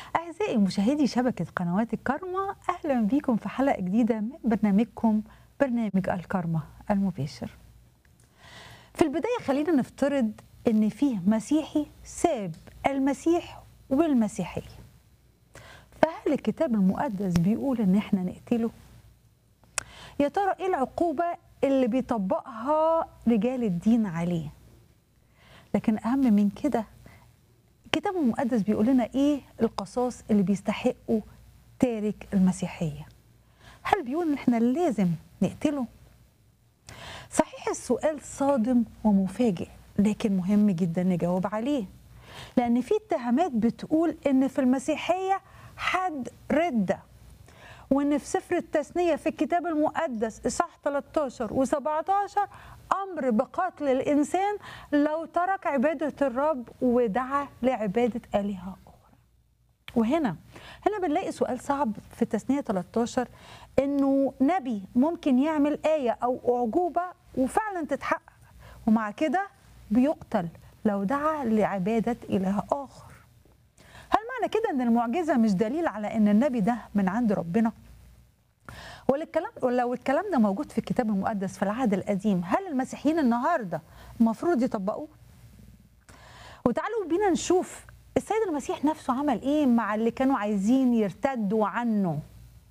أعزائي مشاهدي شبكة قنوات الكرمة أهلا بكم في حلقة جديدة من برنامجكم برنامج الكرمة المباشر في البداية خلينا نفترض إن فيه مسيحي ساب المسيح والمسيحية فهل الكتاب المقدس بيقول إن إحنا نقتله؟ يا ترى إيه العقوبة اللي بيطبقها رجال الدين عليه؟ لكن أهم من كده الكتاب المقدس بيقول لنا ايه القصاص اللي بيستحقه تارك المسيحيه هل بيقول ان احنا لازم نقتله صحيح السؤال صادم ومفاجئ لكن مهم جدا نجاوب عليه لان في اتهامات بتقول ان في المسيحيه حد رده وان في سفر التثنيه في الكتاب المقدس اصحاح 13 و17 امر بقتل الانسان لو ترك عباده الرب ودعا لعباده الهه اخرى. وهنا هنا بنلاقي سؤال صعب في التثنيه 13 انه نبي ممكن يعمل ايه او اعجوبه وفعلا تتحقق ومع كده بيقتل لو دعا لعباده اله اخر. هل معنى كده ان المعجزه مش دليل على ان النبي ده من عند ربنا؟ ولا الكلام ولو الكلام ده موجود في الكتاب المقدس في العهد القديم هل المسيحيين النهارده المفروض يطبقوه؟ وتعالوا بينا نشوف السيد المسيح نفسه عمل ايه مع اللي كانوا عايزين يرتدوا عنه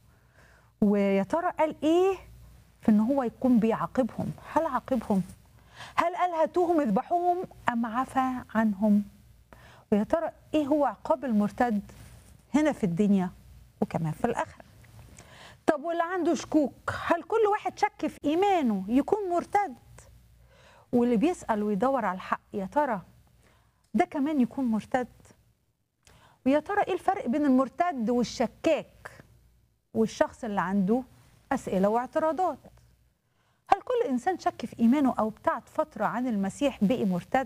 ويا ترى قال ايه في ان هو يكون بيعاقبهم هل عاقبهم هل قال هاتوهم اذبحوهم ام عفى عنهم ويا ترى ايه هو عقاب المرتد هنا في الدنيا وكمان في الاخره طب واللي عنده شكوك هل كل واحد شك في ايمانه يكون مرتد واللي بيسال ويدور على الحق يا ترى ده كمان يكون مرتد ويا ترى ايه الفرق بين المرتد والشكاك والشخص اللي عنده اسئله واعتراضات هل كل انسان شك في ايمانه او ابتعد فتره عن المسيح بقي مرتد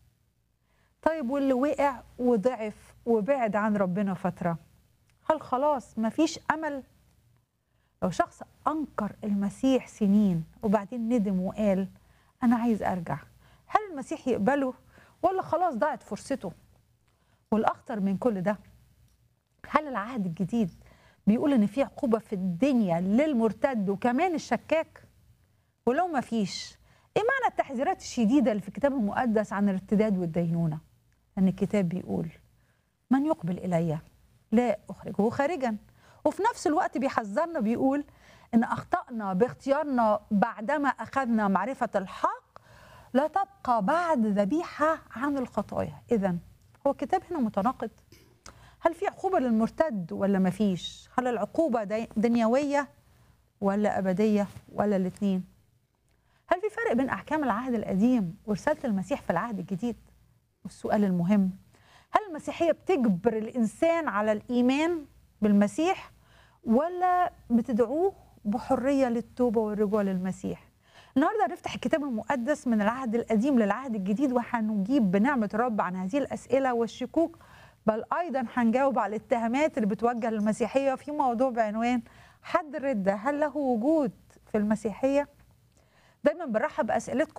طيب واللي وقع وضعف وبعد عن ربنا فتره هل خلاص مفيش امل لو شخص انكر المسيح سنين وبعدين ندم وقال انا عايز ارجع هل المسيح يقبله ولا خلاص ضاعت فرصته والاخطر من كل ده هل العهد الجديد بيقول ان في عقوبه في الدنيا للمرتد وكمان الشكاك ولو ما فيش ايه معنى التحذيرات الشديده اللي في الكتاب المقدس عن الارتداد والدينونه ان الكتاب بيقول من يقبل الي لا اخرجه خارجا وفي نفس الوقت بيحذرنا بيقول ان اخطانا باختيارنا بعدما اخذنا معرفه الحق لا تبقى بعد ذبيحه عن الخطايا اذا هو الكتاب هنا متناقض هل في عقوبه للمرتد ولا ما فيش هل العقوبه دنيويه ولا ابديه ولا الاثنين هل في فرق بين احكام العهد القديم ورساله المسيح في العهد الجديد والسؤال المهم هل المسيحيه بتجبر الانسان على الايمان بالمسيح ولا بتدعوه بحريه للتوبه والرجوع للمسيح النهارده هنفتح الكتاب المقدس من العهد القديم للعهد الجديد وهنجيب بنعمه الرب عن هذه الاسئله والشكوك بل ايضا هنجاوب على الاتهامات اللي بتوجه للمسيحيه في موضوع بعنوان حد الرده هل له وجود في المسيحيه دايما بنرحب باسئلتكم